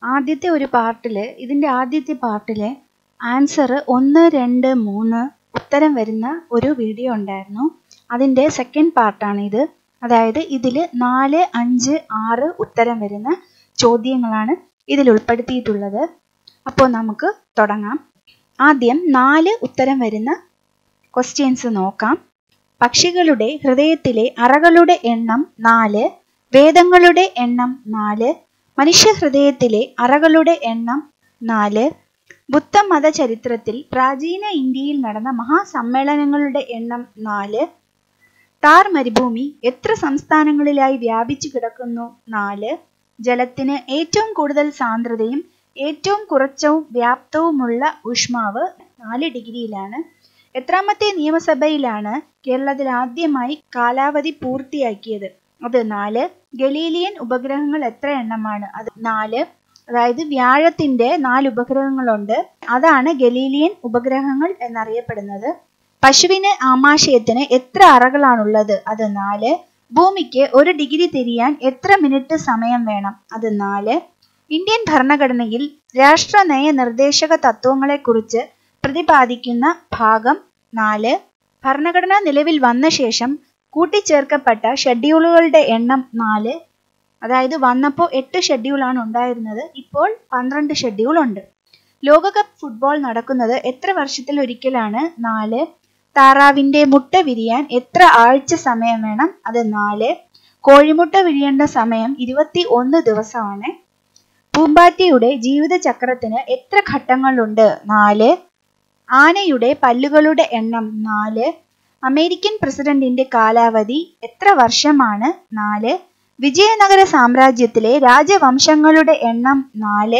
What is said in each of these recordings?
ആദ്യത്തെ ഒരു പാർട്ടിൽ ഇതിൻ്റെ ആദ്യത്തെ പാർട്ടിലെ ആൻസർ ഒന്ന് രണ്ട് മൂന്ന് ഉത്തരം വരുന്ന ഒരു വീഡിയോ ഉണ്ടായിരുന്നു അതിൻ്റെ സെക്കൻഡ് പാർട്ടാണ് ഇത് അതായത് ഇതിൽ നാല് അഞ്ച് ആറ് ഉത്തരം വരുന്ന ചോദ്യങ്ങളാണ് ഇതിൽ ഉൾപ്പെടുത്തിയിട്ടുള്ളത് അപ്പോൾ നമുക്ക് തുടങ്ങാം ആദ്യം നാല് ഉത്തരം വരുന്ന ക്വസ്റ്റ്യൻസ് നോക്കാം പക്ഷികളുടെ ഹൃദയത്തിലെ അറകളുടെ എണ്ണം നാല് വേദങ്ങളുടെ എണ്ണം നാല് മനുഷ്യ ഹൃദയത്തിലെ അറകളുടെ എണ്ണം നാല് ബുദ്ധമത ചരിത്രത്തിൽ പ്രാചീന ഇന്ത്യയിൽ നടന്ന മഹാസമ്മേളനങ്ങളുടെ എണ്ണം നാല് താർ മരുഭൂമി എത്ര സംസ്ഥാനങ്ങളിലായി വ്യാപിച്ചു കിടക്കുന്നു നാല് ജലത്തിന് ഏറ്റവും കൂടുതൽ സാന്ദ്രതയും ഏറ്റവും കുറച്ചവും വ്യാപ്തവുമുള്ള ഊഷ്മാവ് നാല് ഡിഗ്രിയിലാണ് എത്രാമത്തെ നിയമസഭയിലാണ് കേരളത്തിൽ ആദ്യമായി കാലാവധി പൂർത്തിയാക്കിയത് അത് നാല് ഗലീലിയൻ ഉപഗ്രഹങ്ങൾ എത്ര എണ്ണമാണ് അത് നാല് അതായത് വ്യാഴത്തിന്റെ നാല് ഉപഗ്രഹങ്ങളുണ്ട് അതാണ് ഗലീലിയൻ ഉപഗ്രഹങ്ങൾ എന്നറിയപ്പെടുന്നത് പശുവിന് ആമാശയത്തിന് എത്ര അറകളാണുള്ളത് അത് നാല് ഭൂമിക്ക് ഒരു ഡിഗ്രി തിരിയാൻ എത്ര മിനിറ്റ് സമയം വേണം അത് നാല് ഇന്ത്യൻ ഭരണഘടനയിൽ രാഷ്ട്ര നയ നിർദ്ദേശക തത്വങ്ങളെക്കുറിച്ച് പ്രതിപാദിക്കുന്ന ഭാഗം നാല് ഭരണഘടന നിലവിൽ വന്ന ശേഷം കൂട്ടിച്ചേർക്കപ്പെട്ട ഷെഡ്യൂളുകളുടെ എണ്ണം നാല് അതായത് വന്നപ്പോൾ എട്ട് ഷെഡ്യൂളാണ് ഉണ്ടായിരുന്നത് ഇപ്പോൾ പന്ത്രണ്ട് ഷെഡ്യൂൾ ഉണ്ട് ലോകകപ്പ് ഫുട്ബോൾ നടക്കുന്നത് എത്ര വർഷത്തിൽ ഒരിക്കലാണ് നാല് താറാവിന്റെ മുട്ട വിരിയാൻ എത്ര ആഴ്ച സമയം വേണം അത് നാല് കോഴിമുട്ട വിരിയേണ്ട സമയം ഇരുപത്തി ഒന്ന് ദിവസമാണ് പൂമ്പാറ്റയുടെ ജീവിതചക്രത്തിന് എത്ര ഘട്ടങ്ങളുണ്ട് നാല് ആനയുടെ പല്ലുകളുടെ എണ്ണം നാല് അമേരിക്കൻ പ്രസിഡന്റിന്റെ കാലാവധി എത്ര വർഷമാണ് നാല് വിജയനഗര സാമ്രാജ്യത്തിലെ രാജവംശങ്ങളുടെ എണ്ണം നാല്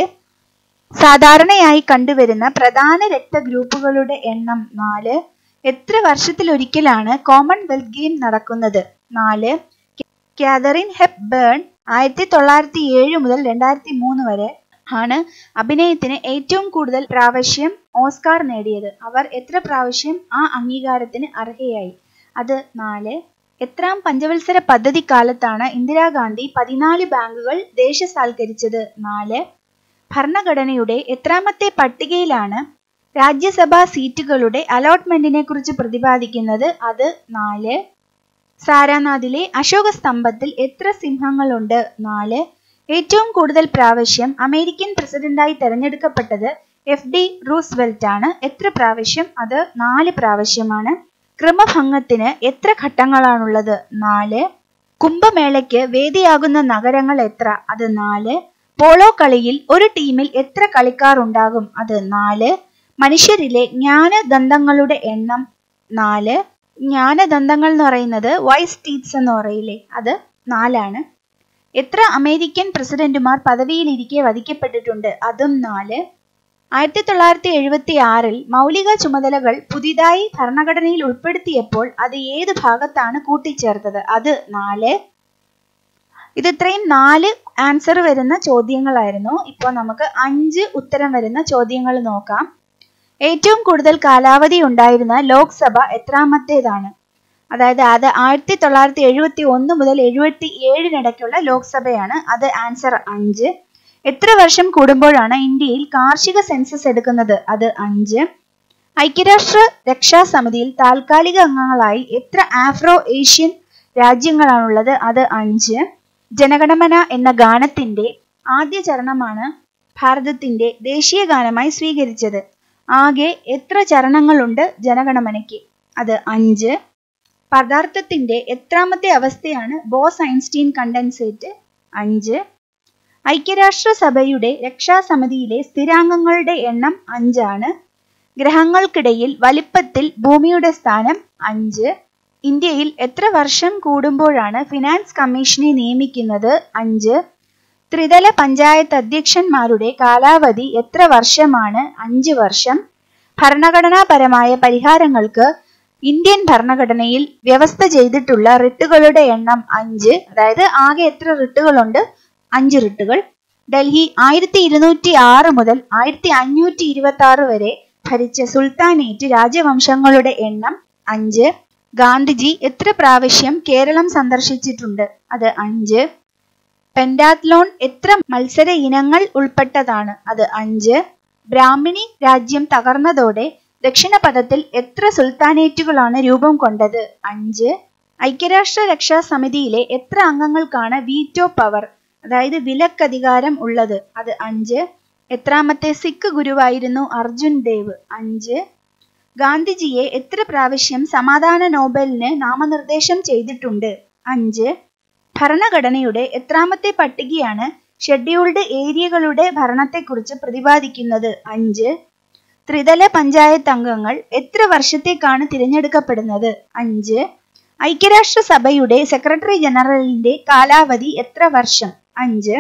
സാധാരണയായി കണ്ടുവരുന്ന പ്രധാന രക്തഗ്രൂപ്പുകളുടെ എണ്ണം നാല് എത്ര വർഷത്തിലൊരിക്കലാണ് കോമൺവെൽത്ത് ഗെയിം നടക്കുന്നത് നാല് കാതറിൻ ഹെപ്പ് ബേൺ ആയിരത്തി തൊള്ളായിരത്തി ഏഴ് മുതൽ രണ്ടായിരത്തി മൂന്ന് വരെ ആണ് അഭിനയത്തിന് ഏറ്റവും കൂടുതൽ പ്രാവശ്യം ഓസ്കാർ നേടിയത് അവർ എത്ര പ്രാവശ്യം ആ അംഗീകാരത്തിന് അർഹയായി അത് നാല് എത്രാം പഞ്ചവത്സര പദ്ധതി കാലത്താണ് ഇന്ദിരാഗാന്ധി പതിനാല് ബാങ്കുകൾ ദേശസാൽക്കരിച്ചത് നാല് ഭരണഘടനയുടെ എത്രാമത്തെ പട്ടികയിലാണ് രാജ്യസഭാ സീറ്റുകളുടെ അലോട്ട്മെന്റിനെ കുറിച്ച് പ്രതിപാദിക്കുന്നത് അത് നാല് സാരാനാഥിലെ അശോക സ്തംഭത്തിൽ എത്ര സിംഹങ്ങളുണ്ട് നാല് ഏറ്റവും കൂടുതൽ പ്രാവശ്യം അമേരിക്കൻ പ്രസിഡന്റായി തെരഞ്ഞെടുക്കപ്പെട്ടത് എഫ് ഡി റൂസ്വെൽറ്റ് ആണ് എത്ര പ്രാവശ്യം അത് നാല് പ്രാവശ്യമാണ് ക്രമഭംഗത്തിന് എത്ര ഘട്ടങ്ങളാണുള്ളത് നാല് കുംഭമേളയ്ക്ക് വേദിയാകുന്ന നഗരങ്ങൾ എത്ര അത് നാല് പോളോ കളിയിൽ ഒരു ടീമിൽ എത്ര കളിക്കാർ ഉണ്ടാകും അത് നാല് മനുഷ്യരിലെ ജ്ഞാനദന്തങ്ങളുടെ എണ്ണം നാല് ജ്ഞാനദന്തങ്ങൾ എന്ന് പറയുന്നത് വൈസ് ടീത്സ് എന്ന് പറയില്ലേ അത് നാലാണ് എത്ര അമേരിക്കൻ പ്രസിഡന്റുമാർ പദവിയിലിരിക്കെ വധിക്കപ്പെട്ടിട്ടുണ്ട് അതും നാല് ആയിരത്തി തൊള്ളായിരത്തി എഴുപത്തി ആറിൽ മൗലിക ചുമതലകൾ പുതിയതായി ഭരണഘടനയിൽ ഉൾപ്പെടുത്തിയപ്പോൾ അത് ഏത് ഭാഗത്താണ് കൂട്ടിച്ചേർത്തത് അത് നാല് ഇത് ഇത്രയും നാല് ആൻസർ വരുന്ന ചോദ്യങ്ങളായിരുന്നു ഇപ്പോൾ നമുക്ക് അഞ്ച് ഉത്തരം വരുന്ന ചോദ്യങ്ങൾ നോക്കാം ഏറ്റവും കൂടുതൽ കാലാവധി ഉണ്ടായിരുന്ന ലോക്സഭ എത്രാമത്തേതാണ് അതായത് അത് ആയിരത്തി തൊള്ളായിരത്തി എഴുപത്തി ഒന്ന് മുതൽ എഴുപത്തി ഏഴിനിടയ്ക്കുള്ള ലോക്സഭയാണ് അത് ആൻസർ അഞ്ച് എത്ര വർഷം കൂടുമ്പോഴാണ് ഇന്ത്യയിൽ കാർഷിക സെൻസസ് എടുക്കുന്നത് അത് അഞ്ച് ഐക്യരാഷ്ട്ര രക്ഷാസമിതിയിൽ താൽക്കാലിക അംഗങ്ങളായി എത്ര ആഫ്രോ ഏഷ്യൻ രാജ്യങ്ങളാണുള്ളത് അത് അഞ്ച് ജനഗണമന എന്ന ഗാനത്തിന്റെ ആദ്യ ചരണമാണ് ഭാരതത്തിന്റെ ദേശീയ ഗാനമായി സ്വീകരിച്ചത് ആകെ എത്ര ചരണങ്ങളുണ്ട് ജനഗണമനയ്ക്ക് അത് അഞ്ച് പദാർത്ഥത്തിന്റെ എത്രാമത്തെ അവസ്ഥയാണ് ബോസ് ഐൻസ്റ്റീൻ കണ്ടൻസേറ്റ് അഞ്ച് ഐക്യരാഷ്ട്രസഭയുടെ രക്ഷാസമിതിയിലെ സ്ഥിരാംഗങ്ങളുടെ എണ്ണം അഞ്ചാണ് ഗ്രഹങ്ങൾക്കിടയിൽ വലിപ്പത്തിൽ ഭൂമിയുടെ സ്ഥാനം അഞ്ച് ഇന്ത്യയിൽ എത്ര വർഷം കൂടുമ്പോഴാണ് ഫിനാൻസ് കമ്മീഷനെ നിയമിക്കുന്നത് അഞ്ച് ത്രിതല പഞ്ചായത്ത് അധ്യക്ഷന്മാരുടെ കാലാവധി എത്ര വർഷമാണ് അഞ്ച് വർഷം ഭരണഘടനാപരമായ പരിഹാരങ്ങൾക്ക് ഇന്ത്യൻ ഭരണഘടനയിൽ വ്യവസ്ഥ ചെയ്തിട്ടുള്ള റിട്ടുകളുടെ എണ്ണം അഞ്ച് അതായത് ആകെ എത്ര റിട്ടുകളുണ്ട് അഞ്ച് റിട്ടുകൾ ഡൽഹി ആയിരത്തി ഇരുന്നൂറ്റി ആറ് മുതൽ ആയിരത്തി അഞ്ഞൂറ്റി ഇരുപത്തി ആറ് വരെ ഭരിച്ച സുൽത്താനേറ്റ് രാജവംശങ്ങളുടെ എണ്ണം അഞ്ച് ഗാന്ധിജി എത്ര പ്രാവശ്യം കേരളം സന്ദർശിച്ചിട്ടുണ്ട് അത് അഞ്ച് പെൻഡാത്ലോൺ എത്ര മത്സര ഇനങ്ങൾ ഉൾപ്പെട്ടതാണ് അത് അഞ്ച് ബ്രാഹ്മിണി രാജ്യം തകർന്നതോടെ ദക്ഷിണപഥത്തിൽ എത്ര സുൽത്താനേറ്റുകളാണ് രൂപം കൊണ്ടത് അഞ്ച് ഐക്യരാഷ്ട്ര രക്ഷാ സമിതിയിലെ എത്ര അംഗങ്ങൾക്കാണ് വീറ്റോ പവർ അതായത് വിലക്കധികാരം ഉള്ളത് അത് അഞ്ച് എത്രാമത്തെ സിഖ് ഗുരുവായിരുന്നു അർജുൻ ദേവ് അഞ്ച് ഗാന്ധിജിയെ എത്ര പ്രാവശ്യം സമാധാന നോബലിന് നാമനിർദ്ദേശം ചെയ്തിട്ടുണ്ട് അഞ്ച് ഭരണഘടനയുടെ എത്രാമത്തെ പട്ടികയാണ് ഷെഡ്യൂൾഡ് ഏരിയകളുടെ ഭരണത്തെക്കുറിച്ച് പ്രതിപാദിക്കുന്നത് അഞ്ച് ത്രിതല പഞ്ചായത്ത് അംഗങ്ങൾ എത്ര വർഷത്തേക്കാണ് തിരഞ്ഞെടുക്കപ്പെടുന്നത് അഞ്ച് ഐക്യരാഷ്ട്ര സഭയുടെ സെക്രട്ടറി ജനറലിന്റെ കാലാവധി എത്ര വർഷം അഞ്ച്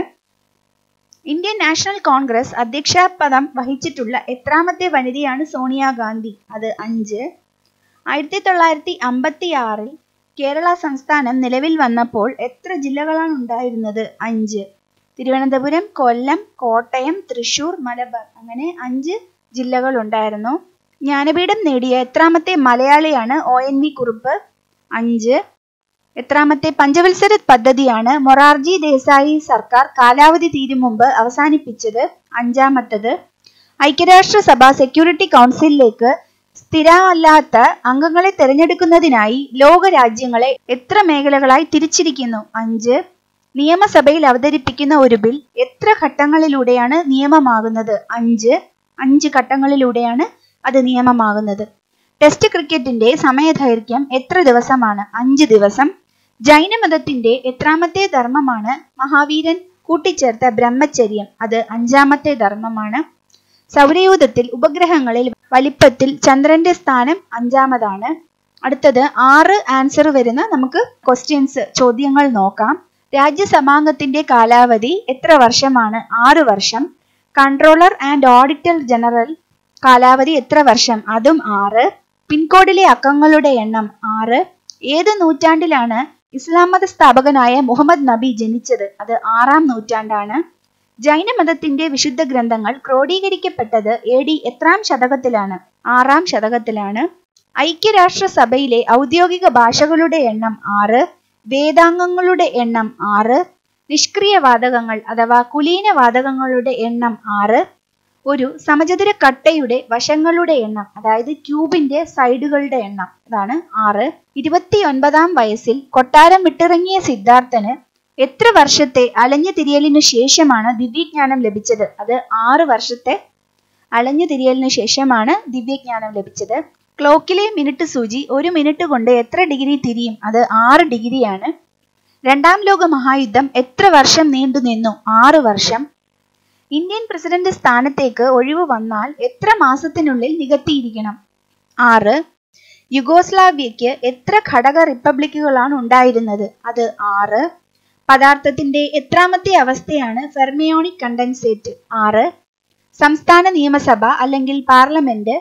ഇന്ത്യൻ നാഷണൽ കോൺഗ്രസ് അധ്യക്ഷപദം വഹിച്ചിട്ടുള്ള എത്രാമത്തെ വനിതയാണ് സോണിയാഗാന്ധി അത് അഞ്ച് ആയിരത്തി തൊള്ളായിരത്തി അമ്പത്തി ആറിൽ കേരള സംസ്ഥാനം നിലവിൽ വന്നപ്പോൾ എത്ര ജില്ലകളാണ് ഉണ്ടായിരുന്നത് അഞ്ച് തിരുവനന്തപുരം കൊല്ലം കോട്ടയം തൃശൂർ മലബാർ അങ്ങനെ അഞ്ച് ജില്ലകൾ ഉണ്ടായിരുന്നു ജ്ഞാനപീഠം നേടിയ എത്രാമത്തെ മലയാളിയാണ് ഒ എൻ വി കുറുപ്പ് അഞ്ച് എത്രാമത്തെ പഞ്ചവത്സര പദ്ധതിയാണ് മൊറാർജി ദേശായി സർക്കാർ കാലാവധി തീരും മുമ്പ് അവസാനിപ്പിച്ചത് അഞ്ചാമത്തത് ഐക്യരാഷ്ട്രസഭ സെക്യൂരിറ്റി കൗൺസിലിലേക്ക് സ്ഥിരമല്ലാത്ത അംഗങ്ങളെ തിരഞ്ഞെടുക്കുന്നതിനായി ലോക രാജ്യങ്ങളെ എത്ര മേഖലകളായി തിരിച്ചിരിക്കുന്നു അഞ്ച് നിയമസഭയിൽ അവതരിപ്പിക്കുന്ന ഒരു ബിൽ എത്ര ഘട്ടങ്ങളിലൂടെയാണ് നിയമമാകുന്നത് അഞ്ച് അഞ്ച് ഘട്ടങ്ങളിലൂടെയാണ് അത് നിയമമാകുന്നത് ടെസ്റ്റ് ക്രിക്കറ്റിന്റെ സമയദൈർഘ്യം എത്ര ദിവസമാണ് അഞ്ച് ദിവസം ജൈനമതത്തിന്റെ എത്രാമത്തെ ധർമ്മമാണ് മഹാവീരൻ കൂട്ടിച്ചേർത്ത ബ്രഹ്മചര്യം അത് അഞ്ചാമത്തെ ധർമ്മമാണ് സൗരയൂഥത്തിൽ ഉപഗ്രഹങ്ങളിൽ വലിപ്പത്തിൽ ചന്ദ്രന്റെ സ്ഥാനം അഞ്ചാമതാണ് അടുത്തത് ആറ് ആൻസർ വരുന്ന നമുക്ക് ക്വസ്റ്റ്യൻസ് ചോദ്യങ്ങൾ നോക്കാം രാജ്യസഭാംഗത്തിന്റെ കാലാവധി എത്ര വർഷമാണ് ആറ് വർഷം കൺട്രോളർ ആൻഡ് ഓഡിറ്റർ ജനറൽ കാലാവധി എത്ര വർഷം അതും ആറ് പിൻകോഡിലെ അക്കങ്ങളുടെ എണ്ണം ആറ് ഏത് നൂറ്റാണ്ടിലാണ് ഇസ്ലാം മത സ്ഥാപകനായ മുഹമ്മദ് നബി ജനിച്ചത് അത് ആറാം നൂറ്റാണ്ടാണ് ജൈനമതത്തിന്റെ വിശുദ്ധ ഗ്രന്ഥങ്ങൾ ക്രോഡീകരിക്കപ്പെട്ടത് എ ഡി എത്രാം ശതകത്തിലാണ് ആറാം ശതകത്തിലാണ് ഐക്യരാഷ്ട്രസഭയിലെ ഔദ്യോഗിക ഭാഷകളുടെ എണ്ണം ആറ് വേദാംഗങ്ങളുടെ എണ്ണം ആറ് നിഷ്ക്രിയ വാതകങ്ങൾ അഥവാ കുലീന വാതകങ്ങളുടെ എണ്ണം ആറ് ഒരു സമചതുര കട്ടയുടെ വശങ്ങളുടെ എണ്ണം അതായത് ക്യൂബിന്റെ സൈഡുകളുടെ എണ്ണം അതാണ് ആറ് ഇരുപത്തിയൊൻപതാം വയസ്സിൽ കൊട്ടാരം വിട്ടിറങ്ങിയ സിദ്ധാർത്ഥന് എത്ര വർഷത്തെ അലഞ്ഞു തിരിയലിനു ശേഷമാണ് ദിവ്യജ്ഞാനം ലഭിച്ചത് അത് ആറ് വർഷത്തെ അലഞ്ഞു തിരിയലിനു ശേഷമാണ് ദിവ്യജ്ഞാനം ലഭിച്ചത് ക്ലോക്കിലെ മിനിറ്റ് സൂചി ഒരു മിനിറ്റ് കൊണ്ട് എത്ര ഡിഗ്രി തിരിയും അത് ആറ് ഡിഗ്രിയാണ് രണ്ടാം ലോക മഹായുദ്ധം എത്ര വർഷം നീണ്ടു നിന്നു ആറ് വർഷം ഇന്ത്യൻ പ്രസിഡന്റ് സ്ഥാനത്തേക്ക് ഒഴിവ് വന്നാൽ എത്ര മാസത്തിനുള്ളിൽ നികത്തിയിരിക്കണം ആറ് യുഗോസ്ലാവ്യയ്ക്ക് എത്ര ഘടക റിപ്പബ്ലിക്കുകളാണ് ഉണ്ടായിരുന്നത് അത് ആറ് പദാർത്ഥത്തിന്റെ എത്രാമത്തെ അവസ്ഥയാണ് ഫെർമിയോണിക് കണ്ടൻസേറ്റ് ആറ് സംസ്ഥാന നിയമസഭ അല്ലെങ്കിൽ പാർലമെന്റ്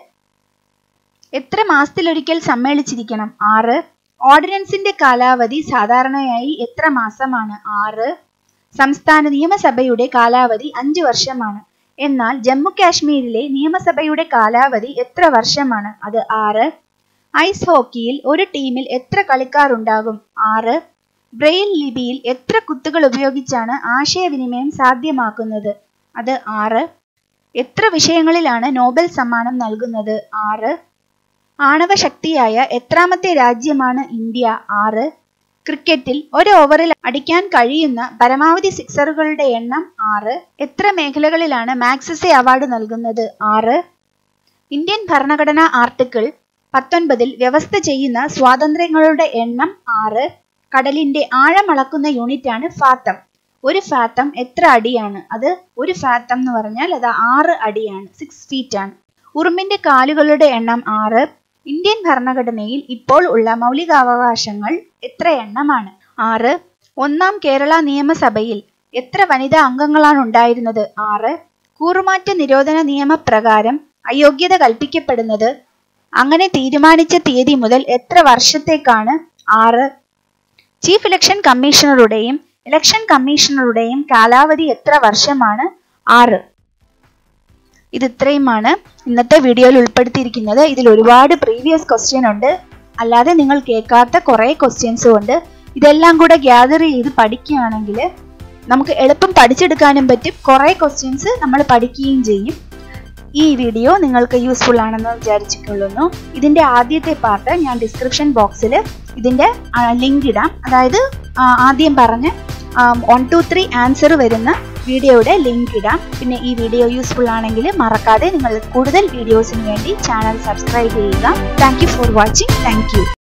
എത്ര മാസത്തിലൊരിക്കൽ സമ്മേളിച്ചിരിക്കണം ആറ് ഓർഡിനൻസിന്റെ കാലാവധി സാധാരണയായി എത്ര മാസമാണ് ആറ് സംസ്ഥാന നിയമസഭയുടെ കാലാവധി അഞ്ചു വർഷമാണ് എന്നാൽ ജമ്മു കാശ്മീരിലെ നിയമസഭയുടെ കാലാവധി എത്ര വർഷമാണ് അത് ആറ് ഐസ് ഹോക്കിയിൽ ഒരു ടീമിൽ എത്ര കളിക്കാർ ഉണ്ടാകും ആറ് ബ്രെയിൽ ലിപിയിൽ എത്ര കുത്തുകൾ ഉപയോഗിച്ചാണ് ആശയവിനിമയം സാധ്യമാക്കുന്നത് അത് ആറ് എത്ര വിഷയങ്ങളിലാണ് നോബൽ സമ്മാനം നൽകുന്നത് ആറ് ആണവശക്തിയായ എത്രാമത്തെ രാജ്യമാണ് ഇന്ത്യ ആറ് ക്രിക്കറ്റിൽ ഒരു ഓവറിൽ അടിക്കാൻ കഴിയുന്ന പരമാവധി സിക്സറുകളുടെ എണ്ണം ആറ് എത്ര മേഖലകളിലാണ് മാക്സസെ അവാർഡ് നൽകുന്നത് ആറ് ഇന്ത്യൻ ഭരണഘടനാ ആർട്ടിക്കിൾ പത്തൊൻപതിൽ വ്യവസ്ഥ ചെയ്യുന്ന സ്വാതന്ത്ര്യങ്ങളുടെ എണ്ണം ആറ് കടലിന്റെ ആഴം അളക്കുന്ന യൂണിറ്റാണ് ഫാത്തം ഒരു ഫാത്തം എത്ര അടിയാണ് അത് ഒരു ഫാത്തം എന്ന് പറഞ്ഞാൽ അത് ആറ് അടിയാണ് സിക്സ് ഫീറ്റ് ആണ് ഉറുമ്പിന്റെ കാലുകളുടെ എണ്ണം ആറ് ഇന്ത്യൻ ഭരണഘടനയിൽ ഇപ്പോൾ ഉള്ള മൗലികാവകാശങ്ങൾ എത്ര എണ്ണമാണ് ആറ് ഒന്നാം കേരള നിയമസഭയിൽ എത്ര വനിതാ അംഗങ്ങളാണ് ഉണ്ടായിരുന്നത് ആറ് കൂറുമാറ്റ നിരോധന നിയമപ്രകാരം അയോഗ്യത കൽപ്പിക്കപ്പെടുന്നത് അങ്ങനെ തീരുമാനിച്ച തീയതി മുതൽ എത്ര വർഷത്തേക്കാണ് ആറ് ചീഫ് ഇലക്ഷൻ കമ്മീഷണറുടെയും ഇലക്ഷൻ കമ്മീഷണറുടെയും കാലാവധി എത്ര വർഷമാണ് ആറ് ഇത് ഇത്രയുമാണ് ഇന്നത്തെ വീഡിയോയിൽ ഉൾപ്പെടുത്തിയിരിക്കുന്നത് ഇതിൽ ഒരുപാട് പ്രീവിയസ് ക്വസ്റ്റ്യൻ ഉണ്ട് അല്ലാതെ നിങ്ങൾ കേൾക്കാത്ത കുറേ ക്വസ്റ്റ്യൻസും ഉണ്ട് ഇതെല്ലാം കൂടെ ഗ്യാദർ ചെയ്ത് പഠിക്കുകയാണെങ്കിൽ നമുക്ക് എളുപ്പം പഠിച്ചെടുക്കാനും പറ്റും കുറേ ക്വസ്റ്റ്യൻസ് നമ്മൾ പഠിക്കുകയും ചെയ്യും ഈ വീഡിയോ നിങ്ങൾക്ക് യൂസ്ഫുൾ ആണെന്ന് വിചാരിച്ചിട്ടുള്ളൂ ഇതിൻ്റെ ആദ്യത്തെ പാർട്ട് ഞാൻ ഡിസ്ക്രിപ്ഷൻ ബോക്സിൽ ഇതിൻ്റെ ലിങ്ക് ഇടാം അതായത് ആ, ആദ്യം പറഞ്ഞ് വൺ ടു ത്രീ ആൻസർ വരുന്ന വീഡിയോയുടെ ലിങ്ക് ഇടാം പിന്നെ ഈ വീഡിയോ യൂസ്ഫുൾ ആണെങ്കിൽ മറക്കാതെ നിങ്ങൾ കൂടുതൽ വീഡിയോസിന് വേണ്ടി ചാനൽ സബ്സ്ക്രൈബ് ചെയ്യുക thank you for watching thank U